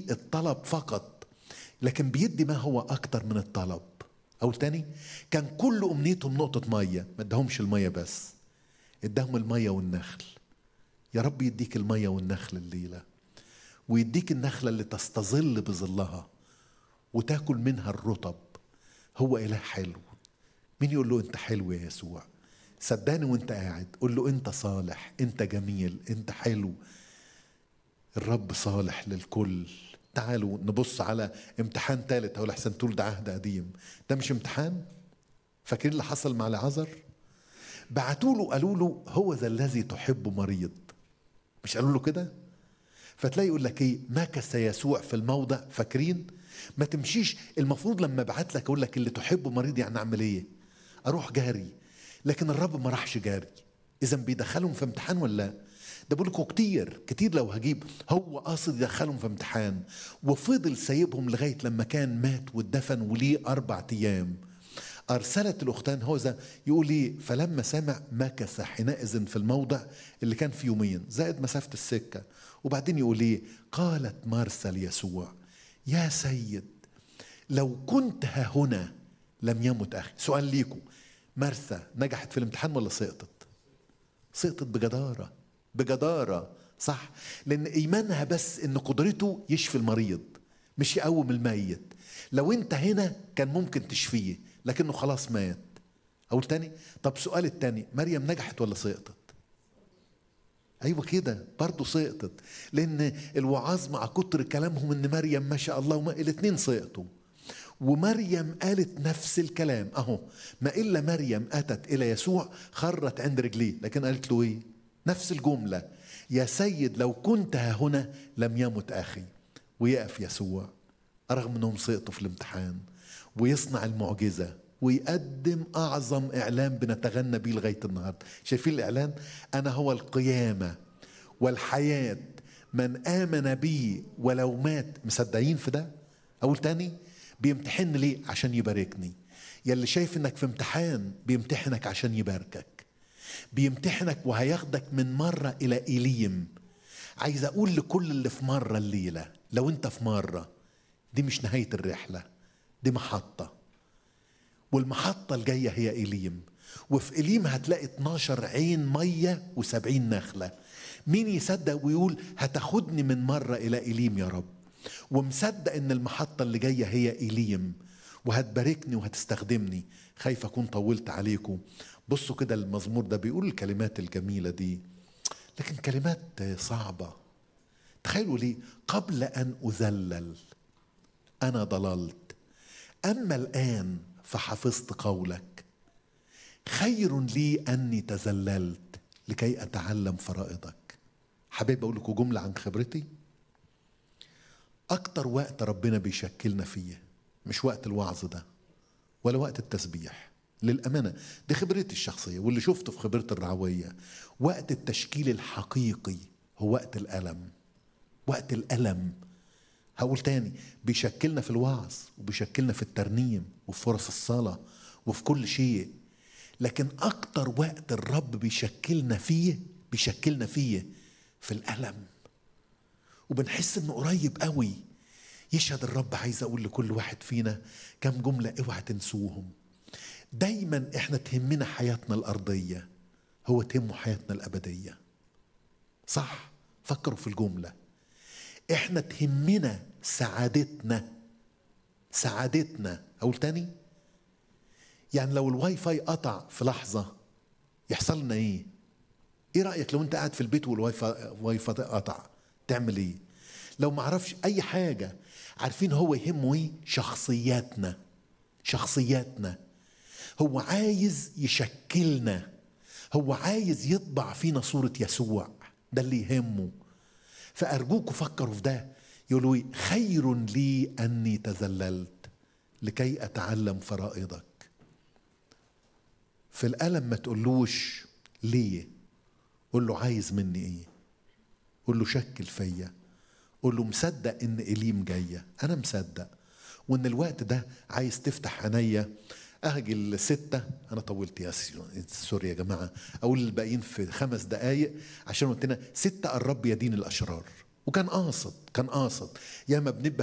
بيدي الطلب فقط لكن بيدي ما هو اكتر من الطلب او تاني كان كل امنيتهم نقطه ميه ما ادهمش الميه بس اداهم الميه والنخل يا رب يديك الميه والنخل الليله ويديك النخله اللي تستظل بظلها وتاكل منها الرطب هو اله حلو مين يقول له انت حلو يا يسوع صدقني وانت قاعد قول له انت صالح انت جميل انت حلو الرب صالح للكل تعالوا نبص على امتحان ثالث او احسن تقول ده عهد قديم ده مش امتحان فاكرين اللي حصل مع العذر بعتوا له قالوا له هو ذا الذي تحب مريض مش قالوا له كده فتلاقي يقول لك ايه مكث يسوع في الموضع فاكرين ما تمشيش المفروض لما ابعت لك اقول لك اللي تحبه مريض يعني اعمل ايه اروح جاري لكن الرب ما راحش جاري اذا بيدخلهم في امتحان ولا لا ده بقول لكم كتير كتير لو هجيب هو قاصد يدخلهم في امتحان وفضل سايبهم لغايه لما كان مات واتدفن وليه اربع ايام ارسلت الاختان هوذا يقول لي فلما سمع مكث حينئذ في الموضع اللي كان في يومين زائد مسافه السكه وبعدين يقول لي قالت مارسا ليسوع يا سيد لو كنت ها هنا لم يمت اخي سؤال ليكم مرثا نجحت في الامتحان ولا سقطت سقطت بجداره بجداره صح لان ايمانها بس ان قدرته يشفي المريض مش يقوم الميت لو انت هنا كان ممكن تشفيه لكنه خلاص مات اقول تاني طب سؤال التاني مريم نجحت ولا سقطت ايوه كده برضه سقطت لان الوعاظ مع كتر كلامهم ان مريم ما شاء الله وما الاثنين سقطوا ومريم قالت نفس الكلام اهو ما الا مريم اتت الى يسوع خرت عند رجليه لكن قالت له ايه نفس الجمله يا سيد لو كنت ها هنا لم يمت اخي ويقف يسوع رغم انهم سقطوا في الامتحان ويصنع المعجزه ويقدم اعظم اعلان بنتغنى بيه لغايه النهارده شايفين الاعلان انا هو القيامه والحياه من امن بي ولو مات مصدقين في ده اقول تاني بيمتحن ليه عشان يباركني يلي شايف انك في امتحان بيمتحنك عشان يباركك بيمتحنك وهياخدك من مرة إلى إليم عايز أقول لكل اللي في مرة الليلة لو أنت في مرة دي مش نهاية الرحلة دي محطة والمحطة الجاية هي إليم وفي إليم هتلاقي 12 عين مية و70 نخلة مين يصدق ويقول هتاخدني من مرة إلى إليم يا رب ومصدق ان المحطة اللي جاية هي إليم وهتباركني وهتستخدمني خايف أكون طولت عليكم بصوا كده المزمور ده بيقول الكلمات الجميلة دي لكن كلمات صعبة تخيلوا لي قبل أن أذلل أنا ضللت أما الآن فحفظت قولك خير لي أني تذللت لكي أتعلم فرائضك حبيب أقول لكم جملة عن خبرتي أكتر وقت ربنا بيشكلنا فيه مش وقت الوعظ ده ولا وقت التسبيح للأمانة دي خبرتي الشخصية واللي شفته في خبرتي الرعوية وقت التشكيل الحقيقي هو وقت الألم وقت الألم هقول تاني بيشكلنا في الوعظ وبيشكلنا في الترنيم وفي فرص الصلاة وفي كل شيء لكن أكتر وقت الرب بيشكلنا فيه بيشكلنا فيه في الألم وبنحس انه قريب قوي يشهد الرب عايز اقول لكل واحد فينا كم جمله اوعى تنسوهم دايما احنا تهمنا حياتنا الارضيه هو تهمه حياتنا الابديه صح فكروا في الجمله احنا تهمنا سعادتنا سعادتنا اقول تاني يعني لو الواي فاي قطع في لحظه يحصل لنا ايه ايه رايك لو انت قاعد في البيت والواي فاي قطع تعمل ايه لو ما عرفش اي حاجه عارفين هو يهمه ايه شخصياتنا شخصياتنا هو عايز يشكلنا هو عايز يطبع فينا صورة يسوع ده اللي يهمه فأرجوكوا فكروا في ده يقولوا إيه؟ خير لي أني تذللت لكي أتعلم فرائضك في الألم ما تقولوش ليه قول له عايز مني ايه قول له شكل فيا قول له مصدق ان اليم جايه انا مصدق وان الوقت ده عايز تفتح عينيا اهجي الستة انا طولت يا سوري يا جماعه اقول للباقيين في خمس دقائق عشان قلت لنا ستة الرب يدين الاشرار وكان قاصد كان قاصد ياما بنبقى